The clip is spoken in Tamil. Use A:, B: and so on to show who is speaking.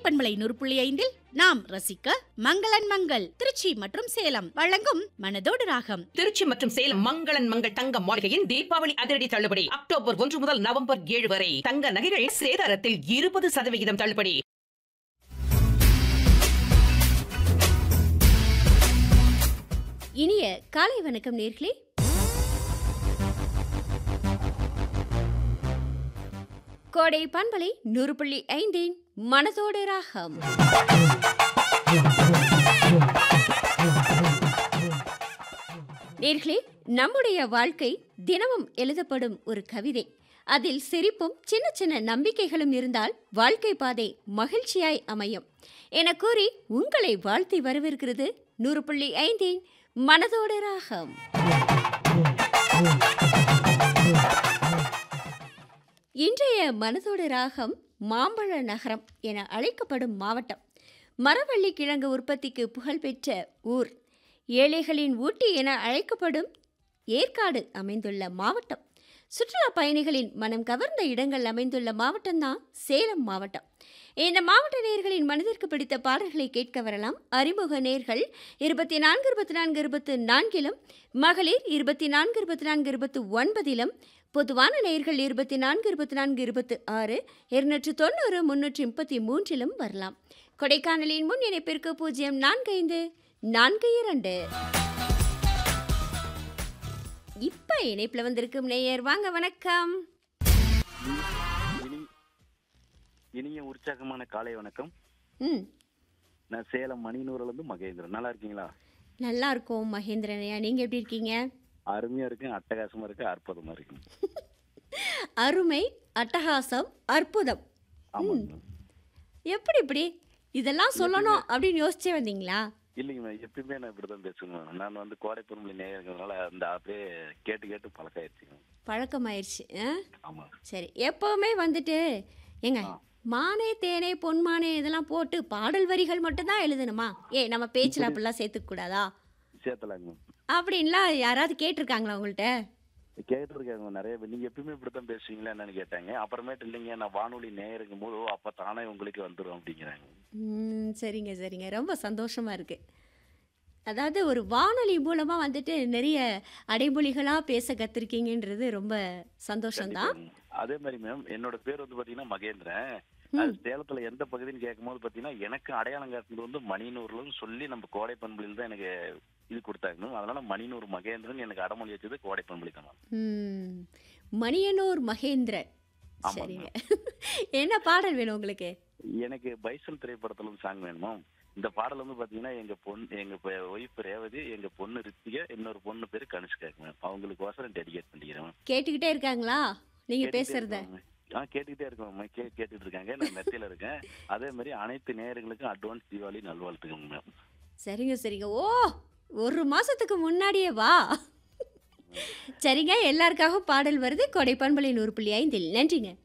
A: கொடைப்பண்பலை நூறு புள்ளி ஐந்தில் நாம் ரசிக்க மங்களன் மங்கள் திருச்சி மற்றும் சேலம் வழங்கும் மனதோடு ராகம்
B: திருச்சி மற்றும் சேலம் மங்களன் மங்கள் தங்க மாளிகையின் தீபாவளி அதிரடி தள்ளுபடி அக்டோபர் ஒன்று முதல் நவம்பர் ஏழு வரை தங்க நகைகள் சேதாரத்தில் இருபது சதவிகிதம் தள்ளுபடி
C: இனிய காலை வணக்கம் நேர்களே கோடை பண்பலை நூறு புள்ளி ஐந்தின் மனதோடு ராகம் நேர்களே நம்முடைய வாழ்க்கை தினமும் எழுதப்படும் ஒரு கவிதை அதில் சிரிப்பும் சின்ன சின்ன நம்பிக்கைகளும் இருந்தால் வாழ்க்கை பாதை மகிழ்ச்சியாய் அமையும் என கூறி உங்களை வாழ்த்தி வரவேற்கிறது நூறு புள்ளி ஐந்தின் மனதோடு ராகம் இன்றைய மனதோடு ராகம் மாம்பழ நகரம் என அழைக்கப்படும் மாவட்டம் மரவள்ளி கிழங்கு உற்பத்திக்கு புகழ்பெற்ற ஊர் ஏழைகளின் ஊட்டி என அழைக்கப்படும் ஏற்காடு அமைந்துள்ள மாவட்டம் சுற்றுலா பயணிகளின் மனம் கவர்ந்த இடங்கள் அமைந்துள்ள மாவட்டம்தான் சேலம் மாவட்டம் இந்த மாவட்ட நேர்களின் மனதிற்கு பிடித்த பாடல்களை கேட்க வரலாம் அறிமுக நேர்கள் இருபத்தி நான்கு இருபத்தி நான்கு இருபத்து நான்கிலும் மகளிர் இருபத்தி நான்கு இருபத்தி நான்கு இருபத்து ஒன்பதிலும் பொதுவான நேர்கள் இருபத்தி நான்கு இருபத்தி நான்கு இருபத்து ஆறு இருநூற்று தொண்ணூறு முன்னூற்றி முப்பத்தி மூன்றிலும் வரலாம் கொடைக்கானலின் முன் இணைப்பிற்கு பூஜ்ஜியம் நான்கு ஐந்து நான்கு இரண்டு இப்ப இணைப்புல வந்திருக்கும் நேயர் வாங்க வணக்கம்
D: இனி இனிய உற்சாகமான காலை வணக்கம்
C: ம்
D: நான் சேலம் மணிநூறுல இருந்து மகேந்திரன் நல்லா இருக்கீங்களா
C: நல்லா இருக்கோம் மகேந்திரனையா நீங்க எப்படி இருக்கீங்க
D: அருமையா இருக்கு அட்டகாசமா இருக்கு அற்புதமா இருக்கு
C: அருமை அட்டகாசம் அற்புதம்
D: ஆமாங்க
C: எப்படி இப்படி இதெல்லாம் சொல்லணும் அப்படின்னு யோசிச்சே வந்தீங்களா
D: இல்லைங்க மேம் எப்பயுமே நான் இப்படிதான் பேசுவேன் மேம். நான் வந்து கோடை பொறுமொழி நேயங்கிறதுனால அந்த அப்படியே கேட்டு கேட்டு பழக்கம் ஆயிடுச்சுங்க
C: பழக்கமாயிருச்சு ஆ?
D: ஆமா
C: சரி எப்பவுமே வந்துட்டு ஏங்க
D: ஆ.
C: மானே தேனே பொன்மானே இதெல்லாம் போட்டு பாடல் வரிகள் மட்டும்தான் எழுதணுமா ஏ நம்ம பேச்சில் அப்படிலாம் சேர்த்துக்க கூடாதா
D: சேர்த்தலாங்க மேம்
C: அப்படின்லாம் யாராவது கேட்டிருக்காங்களா உங்கள்கிட்ட
D: கேட்டிருக்காங்க மேம் நிறைய பேர். நீங்க எப்பயுமே இப்படித்தான் பேசுவீங்களா என்னன்னு கேட்டாங்க அப்புறமேட்டு இல்லைங்க நான் வானொலி நேயருக்கும் போது "ஓ, அப்ப தானே உங்களுக்கு வந்துரும் அப்படிங்கிறாங்க
C: ம், சரிங்க சரிங்க ரொம்ப சந்தோஷமா இருக்கு அதாவது ஒரு வானொலி மூலமா வந்துட்டு நிறைய அடைமொழிகளா பேச கத்திருக்கீங்கன்றது ரொம்ப சந்தோஷம்தான்
D: கண்டிப்பாங்க. அதே மாதிரி மேம் என்னோட பேர் வந்து பாத்தீங்கன்னா மகேந்திரன் அது சேலத்துல எந்த பகுதின்னு கேட்கும்போது பாத்தீங்கன்னா எனக்கு அடையாளம் காட்டுறது வந்து மணிநூறுலன்னு சொல்லி நம்ம கோடை பண்புலியில் தான் எனக்கு இது கொடுத்தாங்க மேம் அதனால மணிநூறு மகேந்திரன் எனக்கு அடமொழி வச்சது கோடை பண்புலி தான் மேம்.
C: ம், மணியனூர் மகேந்திரன்
D: ஆமாங்க.
C: சரிங்க என்ன பாடல் வேணும் உங்களுக்கு
D: எனக்கு பைசன் திரைப்படத்துல இருந்து சாங் வேணுமா இந்த பாடல் வந்து பாத்தீங்கன்னா எங்க பொண்ணு எங்க ஒய்ஃப் ரேவதி எங்க பொண்ணு ரித்திகா இன்னொரு பொண்ணு பேரு கனுஷ்காக்கு மேம் அவங்களுக்கு ஒசரம் டெடிகேட் பண்ணிக்கிறேன் மேம்
C: கேட்டுக்கிட்டே இருக்காங்களா நீங்க
D: கேட்டுக்கிட்டே
C: பேசுறத
D: இருக்கோம் மேம். ஆ கேட்டுக்கிட்டே இருக்கோம் மேம் கே கேட்டுட்டு இருக்காங்க நான் மெத்தையில இருக்கேன் அதே மாதிரி அனைத்து நேயர்களுக்கும் அட்வான்ஸ் தீபாவளி நல்வாழ்த்துக்கோங்க மேம்
C: சரிங்க சரிங்க ஓ ஒரு மாசத்துக்கு முன்னாடியே வா சரிங்க எல்லாருக்காகவும் பாடல் வருது கொடை பண்பலை நூறு புள்ளி ஐந்தில் நன்றிங்க